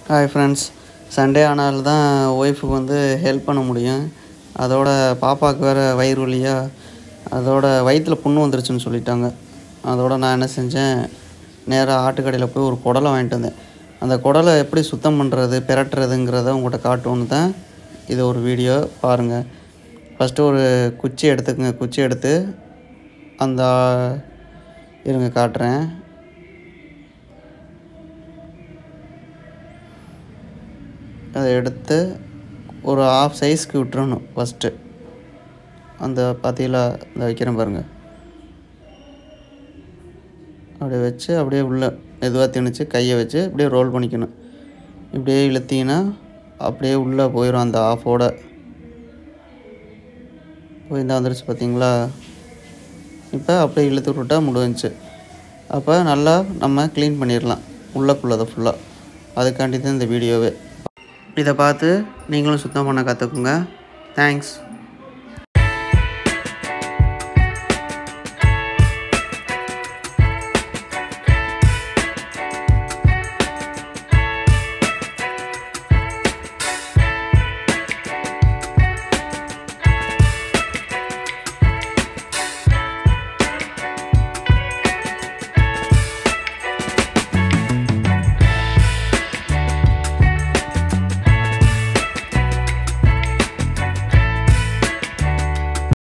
hi friends Sunday ஆனால் தான் ஒய்ஃபுக்கு வந்து ஹெல்ப் பண்ண முடியும் அதோட பாப்பாவுக்கு வேறு வயிறு வலியா அதோட வயிற்றில் புண்ணு வந்துருச்சுன்னு சொல்லிட்டாங்க அதோட நான் என்ன செஞ்சேன் நேராக ஆட்டுக்கடையில் போய் ஒரு குடலை வாங்கிட்டு வந்தேன் அந்த குடலை எப்படி சுத்தம் பண்ணுறது பிரட்டுறதுங்கிறத உங்கள்கிட்ட காட்டுவோன்னு தான் இது ஒரு வீடியோ பாருங்கள் ஃபஸ்ட்டு ஒரு குச்சி எடுத்துக்கங்க குச்சி எடுத்து அந்த இருங்க காட்டுறேன் அதை எடுத்து ஒரு ஆஃப் சைஸ்க்கு விட்டுறணும் ஃபஸ்ட்டு அந்த பார்த்தீங்களா இந்த வைக்கிறேன் பாருங்கள் அப்படியே வச்சு அப்படியே உள்ளே மெதுவாக திணிச்சு கையை வச்சு அப்படியே ரோல் பண்ணிக்கணும் இப்படியே இழுத்தீங்கன்னா அப்படியே உள்ளே போயிடும் அந்த ஆஃபோட போய் இந்த வந்துருச்சு பார்த்தீங்களா இப்போ அப்படியே இழுத்து விட்டா முடிஞ்சுச்சு அப்போ நல்லா நம்ம க்ளீன் பண்ணிடலாம் உள்ளக்குள்ளதை ஃபுல்லாக அதுக்காண்டி தான் இந்த வீடியோவே இதை பார்த்து நீங்களும் சுத்தம் பண்ண கற்றுக்குங்க தேங்க்ஸ்